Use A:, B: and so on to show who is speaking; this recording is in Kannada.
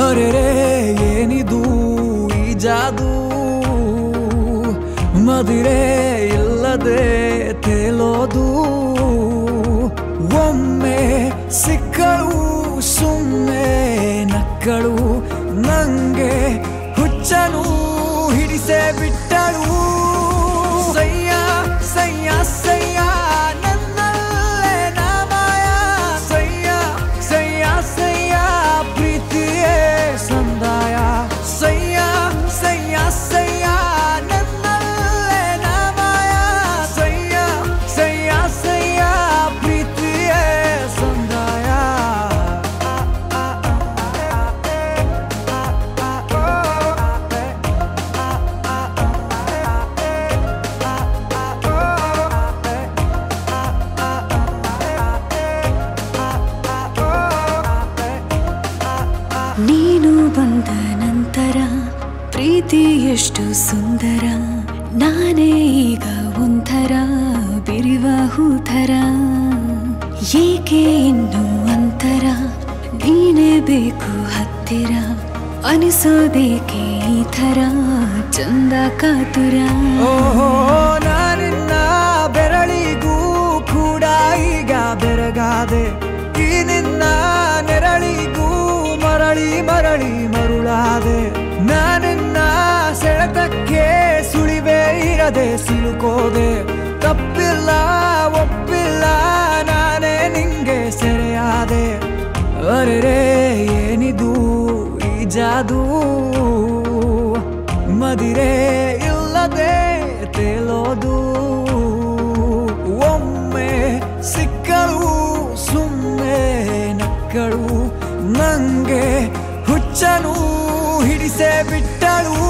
A: ಅರೆರೆ ಏನಿದು ಈ ಜಾದು ಮದಿರೆ ಇಲ್ಲದೆ ತೇಲೋದು ಒಮ್ಮೆ ಸಿಕ್ಕಳು ಸುಮ್ಮನೆ ನಕ್ಕಳು ನಂಗೆ ಹುಚ್ಚನು ಹಿಡಿಸೇ ಬಿಟ್ಟಳು ಸಯ್ಯ ಸಯ್ಯ ಸಯ್ಯ ನನ್ನಲ್ಲೇ ನಾಮಾಯ ಸಯ್ಯ ಸಯ್ಯ ಸಯ್ಯ ಪ್ರೀತಿಯೇ ಸಂದಾಯ ಸಯ್ಯ ಸಯ್ಯ ಸಯ್ಯ ನನ್ನಲ್ಲೇ ನಾಮಾಯ ಸಯ್ಯ ಸಯ್ಯ ಸಯ್ಯ ಪ್ರೀತಿಯೇ ಸಂದಾಯ
B: ನೀನು ಬಂದ ನಂತರ ಪ್ರೀತಿ ಎಷ್ಟು ಸುಂದರ ನಾನೇ ಈಗ ಒಂಥರ ಬಿರಿವ ಹೂಥರ ಏಕೆ ಇನ್ನು ಅಂತರ ನೀನೇ ಬೇಕು ಹತ್ತಿರ ಅನಿಸೋದೇಕೆ ಈ ಥರ ಚಂದ ಕಾತುರ
A: ಓಹೋ ನಾನಿನ್ನ ಬೆರಳಿಗೂ ಕೂಡ ಈಗ ಬೆರಗಾದೆ ಈ ನಿನ್ನ ನೆರಳಿಗೂ ಮರಳಿ ಮರಳಿ ಮರುಳಾದೆ ನಾನಿನ್ನ ಸೆಳೆತಕ್ಕೆ ಸುಳಿವೇ ಇರದೆ ಸಿಲುಕೋದೆ ತಪ್ಪಿಲ್ಲ ಒಪ್ಪಿಲ್ಲ ನಾನೇ ನಿಂಗೆ ಸೆರೆಯಾದೆ ಅರೆರೆ ಏನಿದು ಈ ಜಾದೂ ಮದಿರೆ ಇಲ್ಲದೆ ತೇಲೋದು ಒಮ್ಮೆ ಸಿಕ್ಕಳು ಸುಮ್ಮನೆ ನಕ್ಕಳು ನಂಗೆ ಹುಚ್ಚನು ಹಿಡಿಸೇ ಬಿಟ್ಟಳು